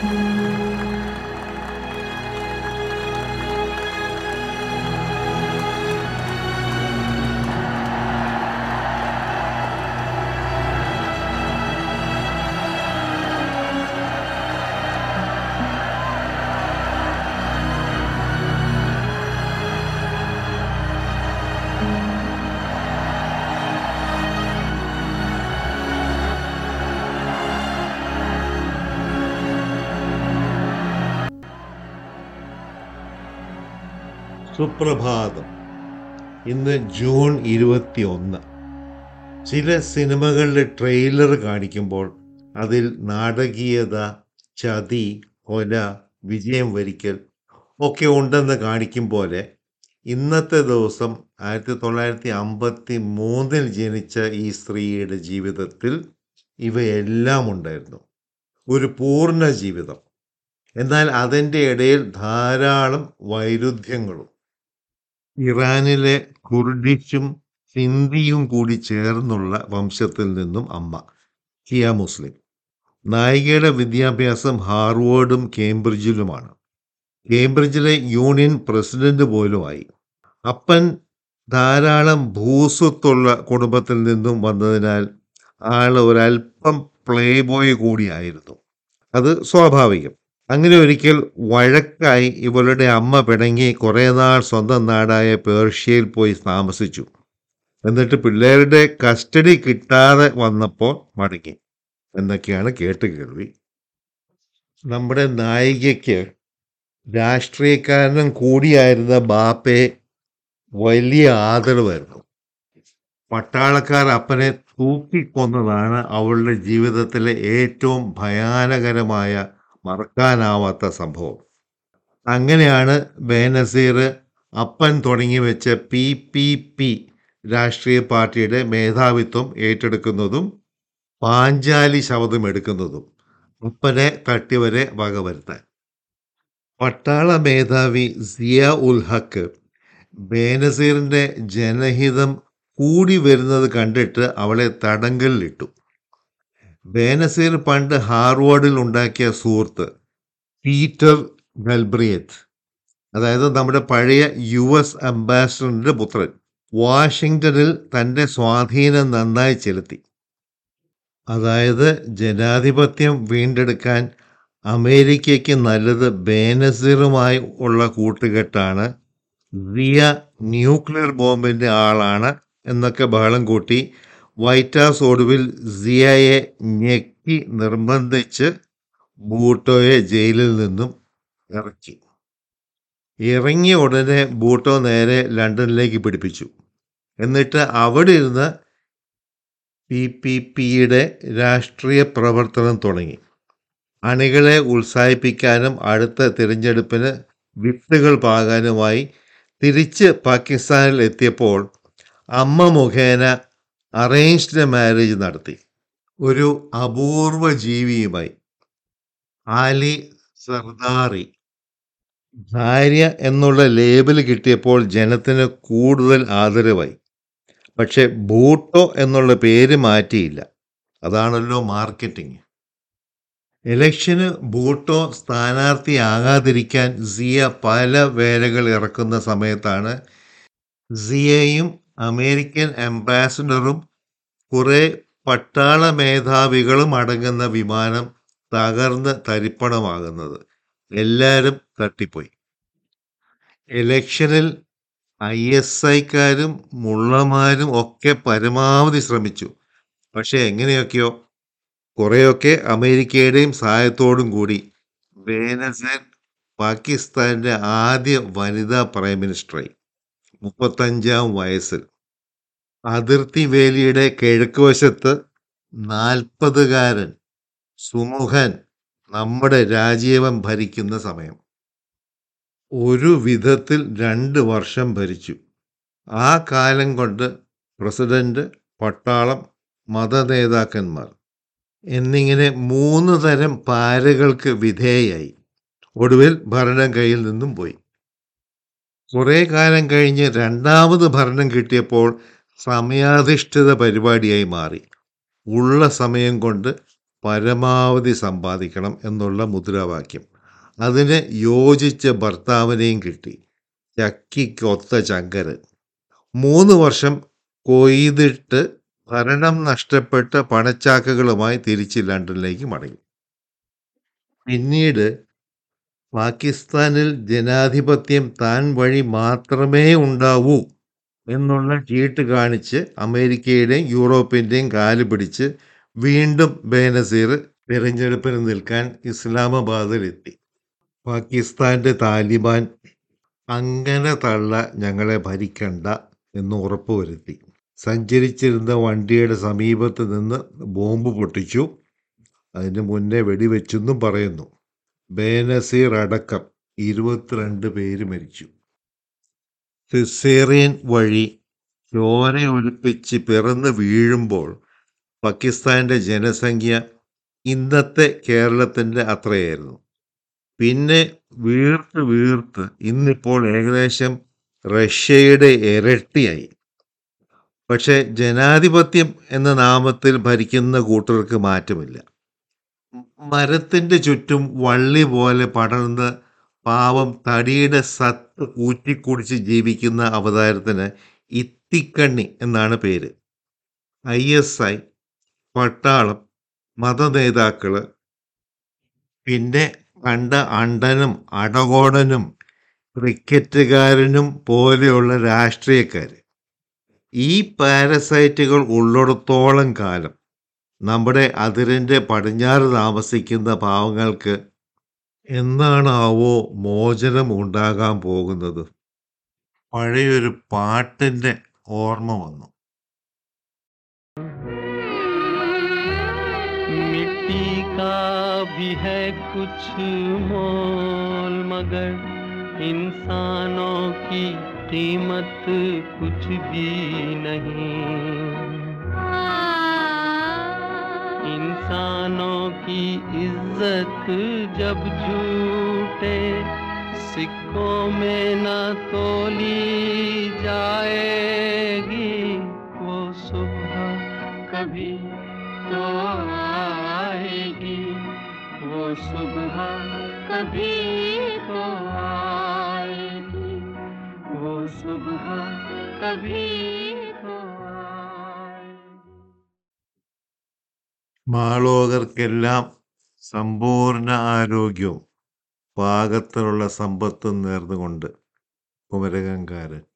സുപ്രഭാതം ഇന്ന് ജൂൺ ഇരുപത്തി ഒന്ന് ചില സിനിമകളുടെ ട്രെയിലർ കാണിക്കുമ്പോൾ അതിൽ നാടകീയത ചതി കൊല വിജയം വരിക്കൽ ഒക്കെ ഉണ്ടെന്ന് കാണിക്കും പോലെ ഇന്നത്തെ ദിവസം ആയിരത്തി തൊള്ളായിരത്തി അമ്പത്തി മൂന്നിൽ ജനിച്ച ഈ സ്ത്രീയുടെ ജീവിതത്തിൽ ഇവയെല്ലാം ഉണ്ടായിരുന്നു ഒരു പൂർണ്ണ ജീവിതം എന്നാൽ അതിൻ്റെ ഇടയിൽ ധാരാളം വൈരുദ്ധ്യങ്ങളും ഇറാനിലെ കുർഡിഷും ഹിന്ദിയും കൂടി ചേർന്നുള്ള വംശത്തിൽ നിന്നും അമ്മ ഷിയ മുസ്ലിം നായികയുടെ വിദ്യാഭ്യാസം ഹാർവേഡും കേംബ്രിഡ്ജിലുമാണ് കേംബ്രിഡ്ജിലെ യൂണിയൻ പ്രസിഡന്റ് പോലുമായി അപ്പൻ ധാരാളം ഭൂസ്വത്തുള്ള കുടുംബത്തിൽ നിന്നും വന്നതിനാൽ ആൾ ഒരല്പം പ്ലേ ബോയ് കൂടിയായിരുന്നു അത് സ്വാഭാവികം അങ്ങനെ ഒരിക്കൽ വഴക്കായി ഇവളുടെ അമ്മ പിണങ്ങി കുറേ നാൾ സ്വന്തം നാടായ പേർഷ്യയിൽ പോയി താമസിച്ചു എന്നിട്ട് പിള്ളേരുടെ കസ്റ്റഡി കിട്ടാതെ വന്നപ്പോൾ മടങ്ങി എന്നൊക്കെയാണ് കേട്ട് കേൾവി നമ്മുടെ നായികയ്ക്ക് രാഷ്ട്രീയക്കാരനും കൂടിയായിരുന്ന ബാപ്പയെ വലിയ ആദരവായിരുന്നു പട്ടാളക്കാർ അപ്പനെ തൂക്കിക്കൊന്നതാണ് അവളുടെ ജീവിതത്തിലെ ഏറ്റവും ഭയാനകരമായ മറക്കാനാവാത്ത സംഭവം അങ്ങനെയാണ് ബേനസീർ അപ്പൻ തുടങ്ങി വെച്ച പി പി പി രാഷ്ട്രീയ പാർട്ടിയുടെ മേധാവിത്വം ഏറ്റെടുക്കുന്നതും പാഞ്ചാലി ശബ്ദം എടുക്കുന്നതും അപ്പനെ തട്ടിവരെ വകവരുത്താൻ പട്ടാള മേധാവി സിയ ഉൽ ഹക്ക് ബേനസീറിന്റെ ജനഹിതം കൂടി വരുന്നത് കണ്ടിട്ട് അവളെ തടങ്കലിലിട്ടു ബേനസീർ പണ്ട് ഹാർവാർഡിൽ ഉണ്ടാക്കിയ സുഹൃത്ത് പീറ്റർ ഗൽബ്രിയത്ത് അതായത് നമ്മുടെ പഴയ യു എസ് അംബാസഡറിന്റെ പുത്രൻ വാഷിങ്ടണിൽ തൻ്റെ സ്വാധീനം നന്നായി ചെലുത്തി അതായത് ജനാധിപത്യം വീണ്ടെടുക്കാൻ അമേരിക്കയ്ക്ക് നല്ലത് ബേനസീറുമായി ഉള്ള കൂട്ടുകെട്ടാണ് സിയ ന്യൂക്ലിയർ ബോംബിൻ്റെ ആളാണ് എന്നൊക്കെ ബഹളം കൂട്ടി വൈറ്റ് ഹൗസ് ഒടുവിൽ സിയയെ ഞെക്കി നിർബന്ധിച്ച് ബൂട്ടോയെ ജയിലിൽ നിന്നും ഇറക്കി ഇറങ്ങിയ ഉടനെ ബൂട്ടോ നേരെ ലണ്ടനിലേക്ക് പിടിപ്പിച്ചു എന്നിട്ട് അവിടെ ഇരുന്ന് പി പി പിയുടെ രാഷ്ട്രീയ പ്രവർത്തനം തുടങ്ങി അണികളെ ഉത്സാഹിപ്പിക്കാനും അടുത്ത തിരഞ്ഞെടുപ്പിന് വിത്തുകൾ പാകാനുമായി തിരിച്ച് പാകിസ്ഥാനിൽ എത്തിയപ്പോൾ അമ്മ മുഖേന അറേഞ്ച്ഡ് മാരേജ് നടത്തി ഒരു അപൂർവ ജീവിയുമായി ആലി സർദാറി ഭാര്യ എന്നുള്ള ലേബൽ കിട്ടിയപ്പോൾ ജനത്തിന് കൂടുതൽ ആദരവായി പക്ഷെ ബൂട്ടോ എന്നുള്ള പേര് മാറ്റിയില്ല അതാണല്ലോ മാർക്കറ്റിംഗ് ഇലക്ഷന് ബൂട്ടോ സ്ഥാനാർത്ഥിയാകാതിരിക്കാൻ സിയ പല വേലകൾ ഇറക്കുന്ന സമയത്താണ് സിയയും അമേരിക്കൻ അംബാസഡറും കുറെ പട്ടാള മേധാവികളും അടങ്ങുന്ന വിമാനം തകർന്ന് തരിപ്പണമാകുന്നത് എല്ലാവരും തട്ടിപ്പോയി ഇലക്ഷനിൽ ഐ എസ് ഐക്കാരും മുള്ളമാരും ഒക്കെ പരമാവധി ശ്രമിച്ചു പക്ഷെ എങ്ങനെയൊക്കെയോ കുറേയൊക്കെ അമേരിക്കയുടെയും സഹായത്തോടും കൂടി ബേനസർ പാകിസ്ഥാന്റെ ആദ്യ വനിതാ പ്രൈം മിനിസ്റ്ററായി മുപ്പത്തഞ്ചാം വയസ്സിൽ അതിർത്തി വേലിയുടെ കിഴക്ക് വശത്ത് നാൽപ്പതുകാരൻ സുമുഖൻ നമ്മുടെ രാജീവൻ ഭരിക്കുന്ന സമയം ഒരു വിധത്തിൽ രണ്ട് വർഷം ഭരിച്ചു ആ കാലം കൊണ്ട് പ്രസിഡന്റ് പട്ടാളം മതനേതാക്കന്മാർ എന്നിങ്ങനെ മൂന്ന് തരം പാരകൾക്ക് വിധേയായി ഒടുവിൽ ഭരണം കയ്യിൽ നിന്നും പോയി കുറേ കാലം കഴിഞ്ഞ് രണ്ടാമത് ഭരണം കിട്ടിയപ്പോൾ സമയാധിഷ്ഠിത പരിപാടിയായി മാറി ഉള്ള സമയം കൊണ്ട് പരമാവധി സമ്പാദിക്കണം എന്നുള്ള മുദ്രാവാക്യം അതിന് യോജിച്ച ഭർത്താവിനെയും കിട്ടി ചക്കിക്കൊത്ത ചങ്കരൻ മൂന്ന് വർഷം കൊയ്തിട്ട് ഭരണം നഷ്ടപ്പെട്ട പണച്ചാക്കുകളുമായി തിരിച്ച് ലണ്ടനിലേക്ക് മടങ്ങി പിന്നീട് പാകിസ്ഥാനിൽ ജനാധിപത്യം താൻ വഴി മാത്രമേ ഉണ്ടാവൂ എന്നുള്ള ചീട്ട് കാണിച്ച് അമേരിക്കയുടെയും യൂറോപ്പിൻ്റെയും കാല് പിടിച്ച് വീണ്ടും ബേനസീർ തിരഞ്ഞെടുപ്പിന് നിൽക്കാൻ ഇസ്ലാമാബാദിലെത്തി പാകിസ്ഥാൻ്റെ താലിബാൻ അങ്ങനെ തള്ള ഞങ്ങളെ ഭരിക്കണ്ട എന്ന് ഉറപ്പുവരുത്തി സഞ്ചരിച്ചിരുന്ന വണ്ടിയുടെ സമീപത്ത് നിന്ന് ബോംബ് പൊട്ടിച്ചു അതിന് മുന്നേ വെടിവെച്ചെന്നും പറയുന്നു ബേനസീർ അടക്കം ഇരുപത്തിരണ്ട് പേര് മരിച്ചു സിസേറിയൻ വഴി ചോരയൊലിപ്പിച്ച് പിറന്ന് വീഴുമ്പോൾ പാകിസ്ഥാൻ്റെ ജനസംഖ്യ ഇന്നത്തെ കേരളത്തിൻ്റെ അത്രയായിരുന്നു പിന്നെ വീർത്ത് വീർത്ത് ഇന്നിപ്പോൾ ഏകദേശം റഷ്യയുടെ ഇരട്ടിയായി പക്ഷെ ജനാധിപത്യം എന്ന നാമത്തിൽ ഭരിക്കുന്ന കൂട്ടർക്ക് മാറ്റമില്ല മരത്തിൻ്റെ ചുറ്റും വള്ളി പോലെ പടർന്ന് പാവം തടിയുടെ സത്ത് ഊറ്റിക്കുടിച്ച് ജീവിക്കുന്ന അവതാരത്തിന് ഇത്തിക്കണ്ണി എന്നാണ് പേര് ഐ എസ് ഐ പട്ടാളം മതനേതാക്കള് പിന്നെ കണ്ട അണ്ടനും അടകോടനും ക്രിക്കറ്റുകാരനും പോലെയുള്ള രാഷ്ട്രീയക്കാർ ഈ പാരസൈറ്റുകൾ ഉള്ളിടത്തോളം കാലം നമ്മുടെ അതിരിൻ്റെ പടിഞ്ഞാറ് താമസിക്കുന്ന പാവങ്ങൾക്ക് എന്നാണാവോ മോചനം ഉണ്ടാകാൻ പോകുന്നത് പഴയൊരു പാട്ടിൻ്റെ ഓർമ്മ വന്നു मिट्टी का भी है कुछ मोल मगर इंसानों की कीमत कुछ भी नहीं इंसानों की इज्जत जब झूठे सिक्कों में न तोली जाएगी वो सुबह कभी तो आएगी वो सुबह कभी तो आएगी वो सुबह कभी तो आएगी മാളോകർക്കെല്ലാം സമ്പൂർണ്ണ ആരോഗ്യവും പാകത്തിലുള്ള സമ്പത്തും നേർന്നുകൊണ്ട് കുമരകംകാരൻ